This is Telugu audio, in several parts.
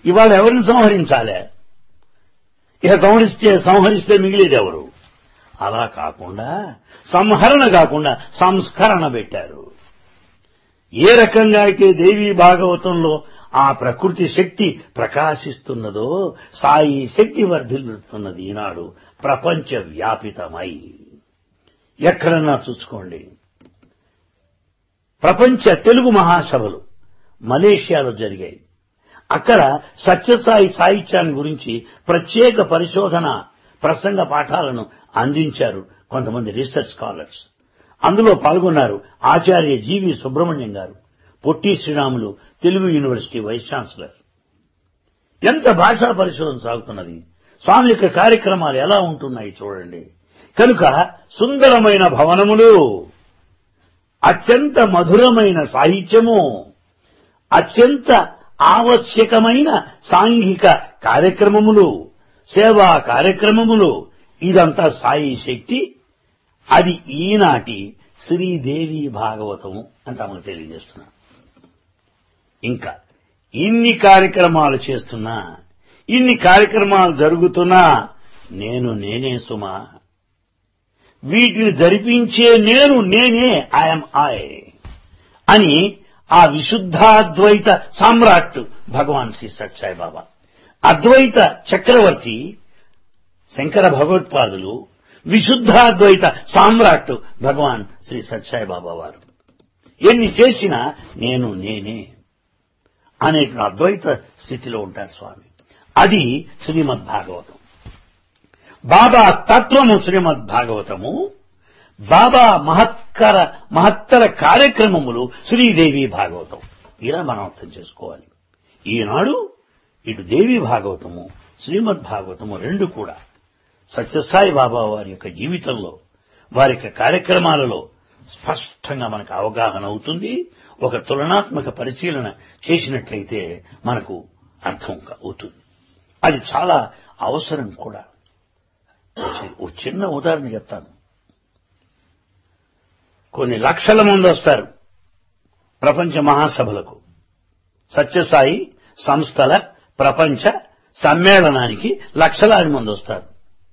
ఇవాళ ఎవరిని సంహరించాలి ఇక సంహరిస్తే సంహరిస్తే మిగిలేది ఎవరు అలా కాకుండా సంహరణ కాకుండా సంస్కరణ పెట్టారు ఏ రకంగా అయితే దేవీ భాగవతంలో ఆ ప్రకృతి శక్తి ప్రకాశిస్తున్నదో సాయి శక్తి వర్ధిల్లుతున్నది ఈనాడు ప్రపంచ వ్యాపితమై ఎక్కడన్నా చూసుకోండి ప్రపంచ తెలుగు మహాసభలు మలేషియాలో జరిగాయి అక్కడ సత్యసాయి సాహిత్యాన్ని గురించి ప్రత్యేక పరిశోధన ప్రసంగ పాఠాలను అందించారు కొంతమంది రీసెర్చ్ స్కాలర్స్ అందులో పాల్గొన్నారు ఆచార్య జీవి సుబ్రహ్మణ్యం గారు Potti Sriramulu Telugu university vice chancellor ఎంత భాషా పరిశోధన సాగుతున్నది స్వామి యొక్క కార్యక్రమాలు ఎలా ఉంటున్నాయి చూడండి కనుక సుందరమైన భవనములు అత్యంత మధురమైన సాహిత్యము అత్యంత ఆవశ్యకమైన సాంఘిక కార్యక్రమములు సేవా కార్యక్రమములు ఇదంతా సాయి శక్తి అది ఈనాటి శ్రీదేవి భాగవతము అని తమకు తెలియజేస్తున్నా ఇంకా ఇన్ని కార్యక్రమాలు చేస్తున్నా ఇన్ని కార్యక్రమాలు జరుగుతున్నా నేను నేనే సుమా వీటిని జరిపించే నేను నేనే ఐఎమ్ ఐ అని ఆ విశుద్ధాద్వైత సామ్రాట్ భగవాన్ శ్రీ సత్సాయి బాబా అద్వైత చక్రవర్తి శంకర భగవత్పాదులు విశుద్ధాద్వైత సామ్రాట్ భగవాన్ శ్రీ సత్సాయి బాబా వారు ఎన్ని చేసినా నేను నేనే అనే అద్వైత స్థితిలో ఉంటారు స్వామి అది శ్రీమద్ భాగవతం బాబా తత్వము శ్రీమద్ భాగవతము బాబా మహత్కర మహత్తర కార్యక్రమములు శ్రీదేవి భాగవతం ఇలా మనం అర్థం చేసుకోవాలి ఈనాడు ఇటు దేవి భాగవతము శ్రీమద్ భాగవతము రెండు కూడా సత్యసాయి బాబా వారి యొక్క జీవితంలో వారి యొక్క కార్యక్రమాలలో స్పష్టంగా మనకు అవగాహన అవుతుంది ఒక తులనాత్మక పరిశీలన చేసినట్లయితే మనకు అర్థం అవుతుంది అది చాలా అవసరం కూడా ఓ చిన్న ఉదాహరణ చెప్తాను కొన్ని లక్షల మంది వస్తారు ప్రపంచ మహాసభలకు సత్యసాయి సంస్థల ప్రపంచ సమ్మేళనానికి లక్షలాది మంది వస్తారు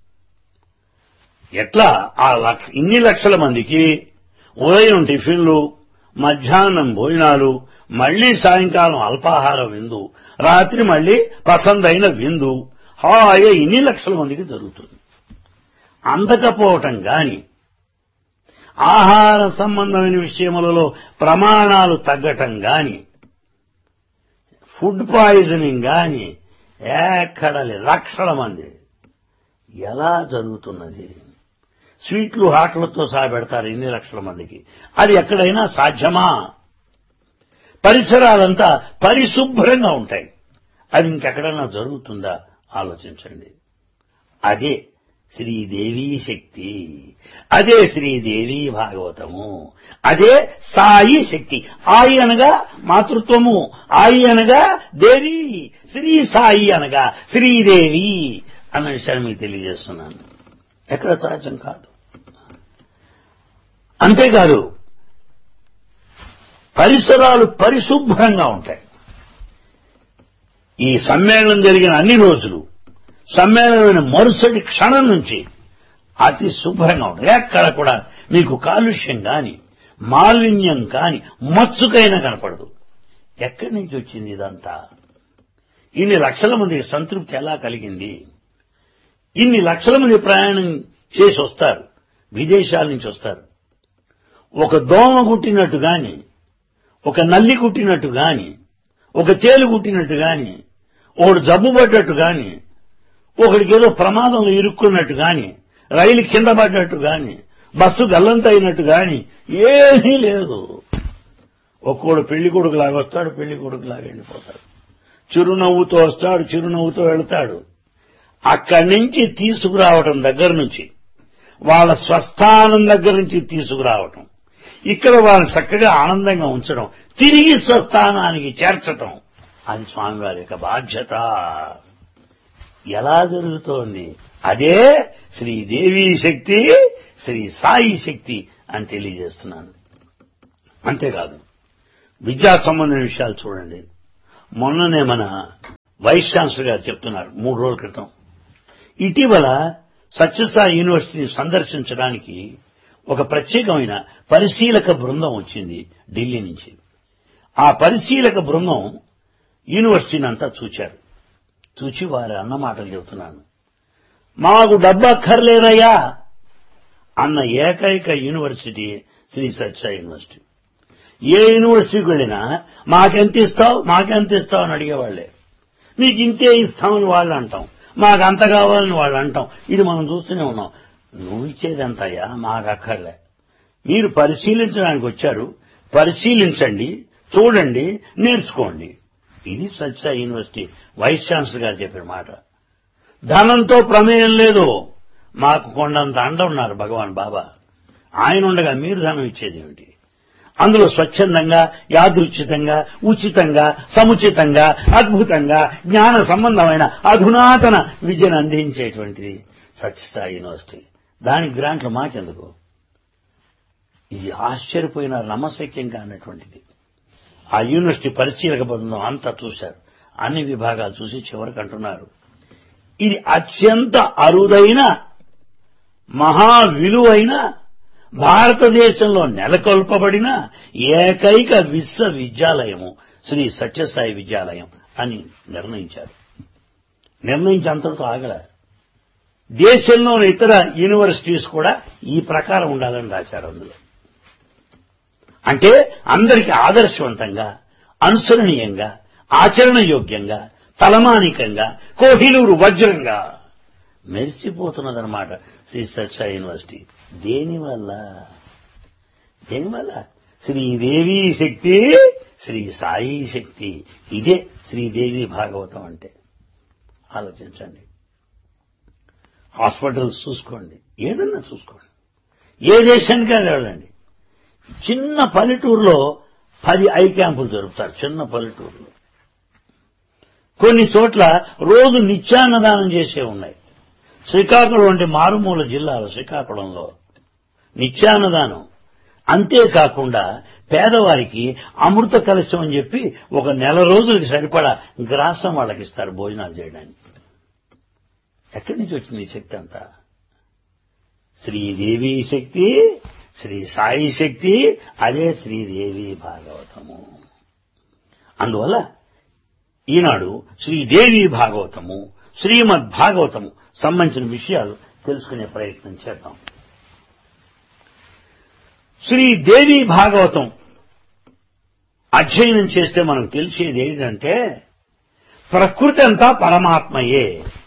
ఎట్లా ఆ లక్ష ఇన్ని లక్షల మందికి ఉదయం టిఫిన్లు మధ్యాహ్నం భోజనాలు మళ్లీ సాయంకాలం అల్పాహార విందు రాత్రి మళ్లీ పసందైన విందు హాయిగా ఇన్ని లక్షల మందికి జరుగుతుంది అందకపోవటం గాని ఆహార సంబంధమైన విషయములలో ప్రమాణాలు తగ్గటం గాని ఫుడ్ పాయిజనింగ్ గాని ఎక్కడ లేదు లక్షల మంది ఎలా జరుగుతున్నది స్వీట్లు హాట్లతో సహా పెడతారు ఇన్ని లక్షల మందికి అది ఎక్కడైనా సాధ్యమా పరిసరాలంతా పరిశుభ్రంగా ఉంటాయి అది ఇంకెక్కడైనా జరుగుతుందా ఆలోచించండి అదే శ్రీదేవి శక్తి అదే శ్రీదేవి భాగవతము అదే సాయి శక్తి ఆయి అనగా మాతృత్వము ఆయి అనగా దేవి శ్రీ సాయి అనగా శ్రీదేవి అన్న విషయాన్ని మీకు తెలియజేస్తున్నాను ఎక్కడ సహజం కాదు అంతేకాదు పరిసరాలు పరిశుభ్రంగా ఉంటాయి ఈ సమ్మేళనం జరిగిన అన్ని రోజులు సమ్మేళనమైన మరుసటి క్షణం నుంచి అతి శుభ్రంగా ఉంటుంది ఎక్కడ కూడా మీకు కాలుష్యం కాని మాలిన్యం కాని మచ్చుకైనా కనపడదు ఎక్కడి నుంచి వచ్చింది ఇదంతా ఇన్ని లక్షల మందికి సంతృప్తి ఎలా కలిగింది ఇన్ని లక్షల మంది ప్రయాణం చేసి వస్తారు విదేశాల నుంచి వస్తారు ఒక దోమ కుట్టినట్టు గాని ఒక నల్లి కుట్టినట్టు గాని ఒక తేలు కుట్టినట్టు గాని ఒకడు జబ్బు పడ్డట్టు గాని ఒకడికి ఏదో ప్రమాదంలో ఇరుక్కున్నట్టు గాని రైలు కింద పడ్డట్టు గాని బస్సు గల్లంతైనట్టు గాని ఏమీ లేదు ఒక్కోడు పెళ్లి కొడుకు లాగా వస్తాడు పెళ్లి కొడుకు లాగా వెళ్ళిపోతాడు చిరునవ్వుతో వస్తాడు చిరునవ్వుతో వెళ్తాడు అక్కడి నుంచి తీసుకురావటం దగ్గర నుంచి వాళ్ళ స్వస్థానం దగ్గర నుంచి తీసుకురావటం ఇక్కడ వాళ్ళని చక్కగా ఆనందంగా ఉంచడం తిరిగి స్వస్థానానికి చేర్చటం అది స్వామివారి యొక్క బాధ్యత ఎలా జరుగుతోంది అదే శ్రీదేవి శక్తి శ్రీ సాయి శక్తి అని తెలియజేస్తున్నాను అంతేకాదు విద్యా సంబంధమైన విషయాలు చూడండి మొన్ననే మన వైస్ ఛాన్సలర్ గారు చెప్తున్నారు మూడు రోజుల క్రితం ఇటీవల సత్యసాయి యూనివర్సిటీని సందర్శించడానికి ఒక ప్రత్యేకమైన పరిశీలక బృందం వచ్చింది ఢిల్లీ నుంచి ఆ పరిశీలక బృందం యూనివర్సిటీని అంతా చూచారు చూచి వారి అన్న మాటలు చెబుతున్నాను మాకు డబ్బు అక్కర్లేదయ్యా అన్న ఏకైక యూనివర్సిటీ శ్రీ సత్య యూనివర్సిటీ ఏ యూనివర్సిటీకి వెళ్ళినా మాకెంత ఇస్తావు మాకెంత ఇస్తావు అని అడిగేవాళ్లే మీకు ఇంతే ఇస్తామని వాళ్ళు అంటాం మాకు అంత కావాలని వాళ్ళు అంటాం ఇది మనం చూస్తూనే ఉన్నాం నువ్వు ఇచ్చేది ఎంతయ్యా మాకు అక్కర్లే మీరు పరిశీలించడానికి వచ్చారు పరిశీలించండి చూడండి నేర్చుకోండి ఇది సత్య యూనివర్సిటీ వైస్ ఛాన్సలర్ గారు చెప్పిన మాట ధనంతో ప్రమేయం లేదు మాకు కొండంత అండ ఉన్నారు భగవాన్ బాబా ఆయన ఉండగా మీరు ధనం ఇచ్చేది ఏమిటి అందులో స్వచ్ఛందంగా యాదృచ్ఛితంగా ఉచితంగా సముచితంగా అద్భుతంగా జ్ఞాన సంబంధమైన అధునాతన విద్యను అందించేటువంటిది సత్యసాయి యూనివర్సిటీ దానికి గ్రాంట్లు మాకెందుకు ఇది ఆశ్చర్యపోయిన నమ్మశక్యం కానటువంటిది ఆ యూనివర్సిటీ పరిశీలక బృందం అంతా చూశారు అన్ని విభాగాలు చూసి చివరికి అంటున్నారు ఇది అత్యంత అరుదైన మహా విలువైన భారతదేశంలో నెలకొల్పబడిన ఏకైక విశ్వవిద్యాలయము శ్రీ సత్యసాయి విద్యాలయం అని నిర్ణయించారు నిర్ణయించి అంతటితో ఆగల దేశంలోని ఇతర యూనివర్సిటీస్ కూడా ఈ ప్రకారం ఉండాలని రాశారు అందులో అంటే అందరికి ఆదర్శవంతంగా అనుసరణీయంగా ఆచరణయోగ్యంగా తలమానికంగా కోహినూరు వజ్రంగా మెరిసిపోతున్నదనమాట శ్రీ సత్య యూనివర్సిటీ దేనివల్ల దేనివల్ల శ్రీదేవి శక్తి శ్రీ సాయి శక్తి ఇదే శ్రీదేవి భాగవతం అంటే ఆలోచించండి హాస్పిటల్స్ చూసుకోండి ఏదన్నా చూసుకోండి ఏ దేశానికైనా వెళ్ళండి చిన్న పల్లెటూరులో పది ఐ క్యాంపులు జరుపుతారు చిన్న పల్లెటూరులో కొన్ని చోట్ల రోజు నిత్యాన్నదానం చేసే ఉన్నాయి శ్రీకాకుళం అంటే మారుమూల జిల్లాలో శ్రీకాకుళంలో నిత్యాన్నదానం అంతేకాకుండా పేదవారికి అమృత కలశం అని చెప్పి ఒక నెల రోజులకి సరిపడా గ్రాసం వాళ్ళకి ఇస్తారు భోజనాలు చేయడానికి ఎక్కడి నుంచి వచ్చింది ఈ శక్తి అంతా శ్రీదేవి శక్తి శ్రీ సాయి శక్తి అదే శ్రీదేవి భాగవతము అందువల్ల ఈనాడు శ్రీదేవి భాగవతము శ్రీమద్ భాగవతము సంబంధించిన విషయాలు తెలుసుకునే ప్రయత్నం చేద్దాం శ్రీదేవి భాగవతం అధ్యయనం చేస్తే మనకు తెలిసేది ఏంటంటే ప్రకృతి అంతా పరమాత్మయే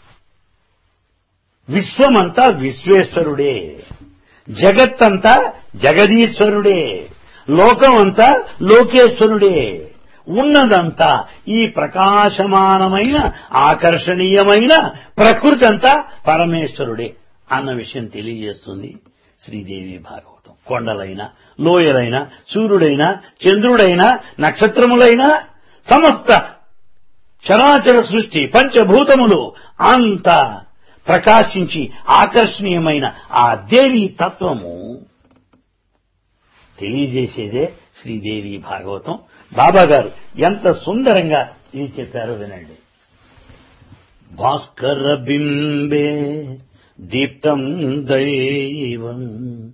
విశ్వమంతా విశ్వేశ్వరుడే జగత్తంతా జగదీశ్వరుడే లోకమంతా లోకేశ్వరుడే ఉన్నదంతా ఈ ప్రకాశమానమైన ఆకర్షణీయమైన ప్రకృతి అంతా పరమేశ్వరుడే అన్న విషయం తెలియజేస్తుంది శ్రీదేవి భాగవతం కొండలైన లోయలైన సూర్యుడైన చంద్రుడైన నక్షత్రములైన సమస్త చరాచర సృష్టి పంచభూతములు అంత ప్రకాశించి ఆకర్షణీయమైన ఆ దేవి తత్వము తెలియజేసేదే శ్రీదేవి భాగవతం బాబా గారు ఎంత సుందరంగా ఇది చెప్పారో వినండి భాస్కర బింబే దీప్తం దైవం